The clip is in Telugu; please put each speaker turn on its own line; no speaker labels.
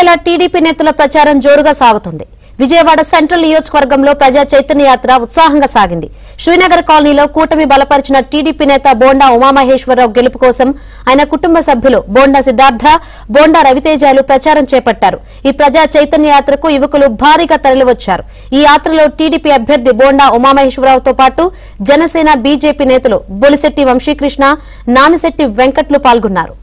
ఎట్టకేల టీడీపీ నేతల ప్రచారం జోరుగా సాగుతుంది విజయవాడ సెంట్రల్ నియోజకవర్గంలో ప్రజా చైతన్య యాత్ర ఉత్సాహంగా సాగింది శ్రీనగర్ కాలనీలో కూటమి బలపరిచిన టీడీపీ నేత బోండా ఉమామహేశ్వరరావు గెలుపు కోసం ఆయన కుటుంబ సభ్యులు బోండా సిద్ధార్థ బోండా రవితేజాలు ప్రచారం చేపట్టారు ఈ ప్రజా చైతన్య యాత్రకు యువకులు భారీగా తరలివచ్చారు ఈ యాత్రలో టీడీపీ అభ్యర్థి బోండా ఉమామహేశ్వరరావుతో పాటు జనసేన బీజేపీ నేతలు బొలిశెట్టి వంశీకృష్ణ నామిశెట్టి వెంకట్లు పాల్గొన్నారు